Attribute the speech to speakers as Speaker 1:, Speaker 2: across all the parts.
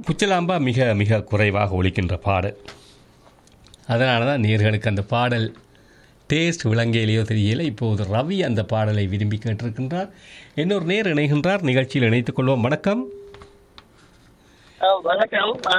Speaker 1: குச்சலாம்பா மிக மிக குறைவாக ஒலிக்கின்ற பாடல் அதனால தான் நேர்களுக்கு அந்த பாடல் டேஸ்ட் விளங்கியலையோ தெரியல இப்போது ரவி அந்த பாடலை விரும்பி கேட்டிருக்கின்றார் இன்னொரு நேர் இணைகின்றார் நிகழ்ச்சியில் இணைத்துக் கொள்வோம் வணக்கம்
Speaker 2: ஆ, வணக்கம் ஆ,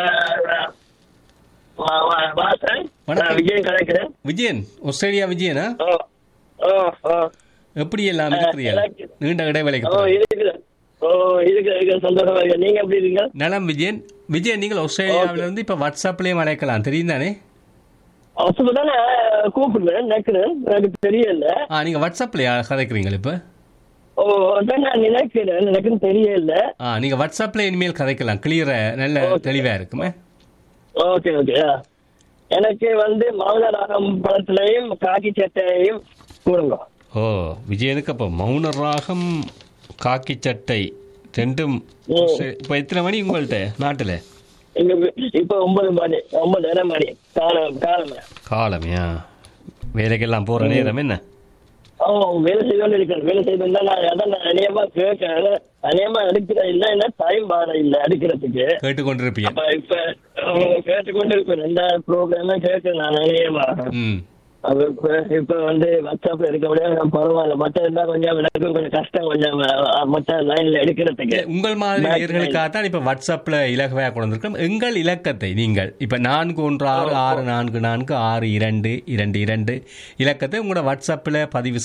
Speaker 2: வா- வா- வாசன்
Speaker 1: வணக்கம்.
Speaker 2: நான் விஜயன் கலைக்கிறேன்
Speaker 1: விஜயன் ஆஸ்திரேலியா விஜயனா
Speaker 2: ஓ ஓ ஓ
Speaker 1: எப்படி எல்லாம் இருக்கிறீர்கள்
Speaker 2: எனக்கு-
Speaker 1: நீண்ட இடைவேளைக்கு
Speaker 2: ஓ
Speaker 1: பிறகு.
Speaker 2: இருக்குது ஓ இருக்கு இருக்கு சந்தோஷமா இருக்கு நீங்க எப்படி இருக்கீங்க
Speaker 1: நலம் விஜயன் விஜயன் நீங்கள் ஆஸ்திரேலியாவில இருந்து இப்போ வாட்ஸ்அப்லேயும் அழைக்கலாம் தெரியும் தானே
Speaker 2: அவசரம் தானே கூப்பிடுவேன் நினைக்கிறேன் எனக்கு தெரியல
Speaker 1: ஆ நீங்கள் வாட்ஸ்அப்லையா கதைக்கிறீங்களா இப்போ
Speaker 2: ஓ அதான் நான் நினைக்கிறேன் எனக்கு தெரியல
Speaker 1: ஆ நீங்கள் வாட்ஸ்அப்பில் இனிமேல் கதைக்கலாம் கிளியராக நல்ல தெளிவாக இருக்குமே
Speaker 2: ஓகே ஓகே ஆ. எனக்கு வந்து மௌனராகம் படத்துலையும் காக்கி சட்டையையும் கொடுங்க
Speaker 1: ஓ விஜயனுக்கு அப்போ மௌன ராகம் காக்கி சட்டை ரெண்டும் இப்போ எத்தனை மணி உங்கள்கிட்ட நாட்டில்
Speaker 2: இங்க வி- இப்ப ஒன்பது மணி ஒன்பதரை மணி காலம் காலமே
Speaker 1: காலமையா வேலைக்கெல்லாம் போகிற நேரம் என்ன
Speaker 2: ஓ வேலை செய்து கொண்டு இருக்கிறேன் வேலை செய்து நான் அதான் நான் அநியமா கேட்கறேன் அநியமா எடுக்கிற இல்ல என்ன டைம் வர இல்ல எடுக்கிறதுக்கு
Speaker 1: கேட்டுக்கொண்டிருப்பீங்க
Speaker 2: அப்ப இப்ப அவங்க கேட்டுக்கொண்டு இருப்பேன் எந்த ப்ரோக்ராமும் கேட்கிறேன் நான் அநியமா
Speaker 1: ம்
Speaker 2: அப்ப இப்ப இப்ப வந்து வாட்ஸ்அப்ல எடுக்க முடியாது நான் பரவாயில்ல மத்த இருந்தா கொஞ்சம் எனக்கும் கொஞ்சம் கஷ்டம் கொஞ்சம் அஹ், மத்த லைன்ல எடுக்கிறதுக்கு
Speaker 1: உங்கள் மாதிரி நேர்களுக்காக தான் இப்போ வாட்ஸ்அப்பில் இலகுவையாக கொண்டு வந்திருக்கோம் எங்கள் இலக்கத்தை நீங்கள் இப்போ நான்கு ஒன்று ஆறு ஆறு நான்கு நான்கு ஆறு இரண்டு இரண்டு இரண்டு இலக்கத்தை உங்களோட வாட்ஸ்அப்பில் பதிவு